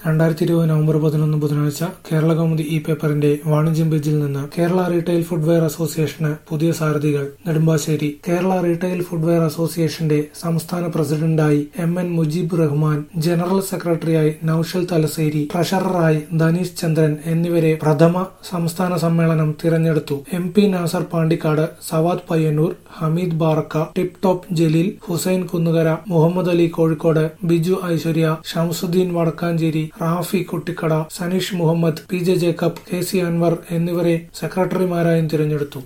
രണ്ടായിരത്തി ഇരുപത് നവംബർ പതിനൊന്ന് ബുധനാഴ്ച കേരള കൗമുദി ഇ പേപ്പറിന്റെ വാണിജ്യം പേജിൽ നിന്ന് കേരള റീറ്റെയിൽ ഫുഡ്വെയർ അസോസിയേഷന് പുതിയ സാരഥികൾ നെടുമ്പാശ്ശേരി കേരള റീറ്റെയിൽ ഫുഡ്വെയർ അസോസിയേഷന്റെ സംസ്ഥാന പ്രസിഡന്റായി M N Mujeeb Rahman general സെക്രട്ടറിയായി നൌഷൽ തലശ്ശേരി ട്രഷററായി ധനീഷ് ചന്ദ്രൻ എന്നിവരെ പ്രഥമ സംസ്ഥാന സമ്മേളനം തിരഞ്ഞെടുത്തു M P Nasar Pandikkad Savad Payyanur Hameed Barakka tip top Jaleel Hussain Kunnukara Muhammad Ali Kozhikode Biju Aishwarya Shamsuddin Vadakkanchery Rafi Kuttikkada Saneesh Muhammad P J Jacob K C Anwar എന്നിവരെ സെക്രട്ടറിമാരായും തിരഞ്ഞെടുത്തു